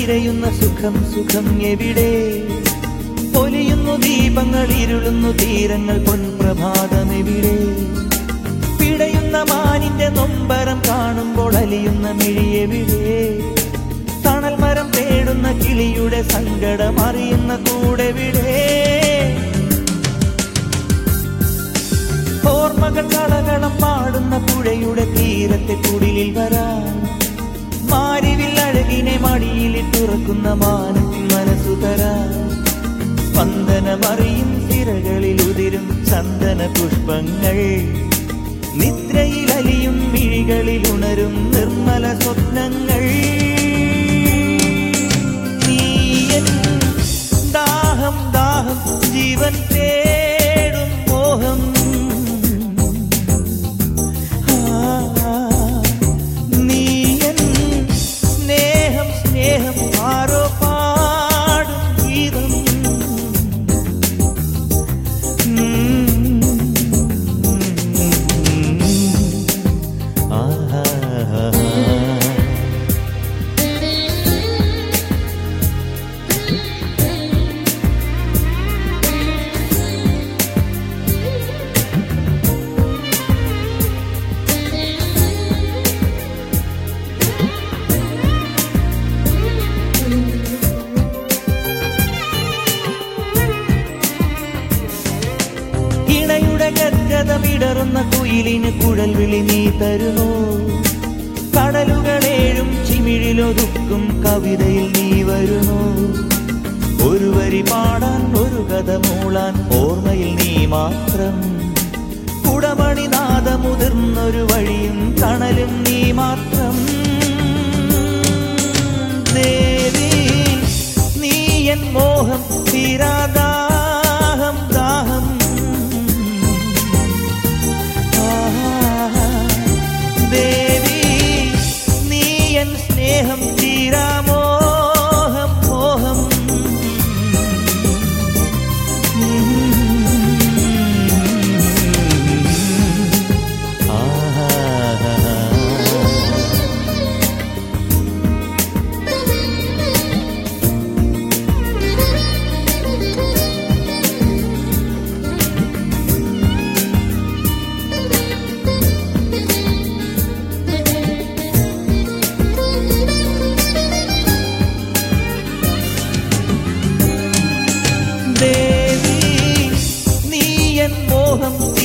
തിരയുന്ന സുഖം സുഖം എവിടെ പൊലിയുന്നു ദീപങ്ങൾ ഇരുളുന്നു തീരങ്ങൾ പൊൻപ്രഭാതം എവിടെ പിടയുന്ന മാനിന്റെ നൊമ്പരം കാണുമ്പോൾ അലിയുന്ന മിഴിയെവിടെ തണൽ മരം തേടുന്ന കിളിയുടെ സങ്കടം അറിയുന്ന കൂടെവിടെ ഓർമ്മകൾ കളകളം പാടുന്ന പുഴയുടെ തീരത്തെ കുടിലിൽ വരാൻ മാരിവിൽ അഴകിനെ മടിയിലിട്ടുറക്കുന്ന മാനത്തിൻ മനസ്സു തരാൻ സ്പന്ദനമറിയും തിരകളിൽ ഉതിരും ചന്ദന പുഷ്പങ്ങൾ നിദ്രയിൽ അലിയും മിഴികളിൽ ഉണരും നിർമ്മല സ്വപ്നങ്ങൾ നീയൻ ദാഹം ദാഹം ജീവൻ തേടും മോഹം ആ, നീയൻ സ്നേഹം സ്നേഹം ആരോ പാടും ഗീതം ആഹാ ഇണയുടെ ഗദ്ഗതമിടറുന്ന കുയിലിന് കുഴൽ വിളി നീ തരുമോ കടലുകളേഴും ചിമിഴിലൊതുക്കും കവിതയിൽ നീ വരുമോ ഒരു വരി പാടാൻ ഒരു കഥ മൂളാൻ ഓർമ്മയിൽ നീ മാത്രം കുടമണി നാദമുതിർന്നൊരു വഴിയും തണലും നീ മാത്രം ദേവി നീ എൻ മോഹം തീരാദാഹം ദാഹം ആഹാ. ദേവി നീ എൻ സ്നേഹം തീരാമോഹം മോഹം ആഹാ ദേവി നീ എൻ മോഹം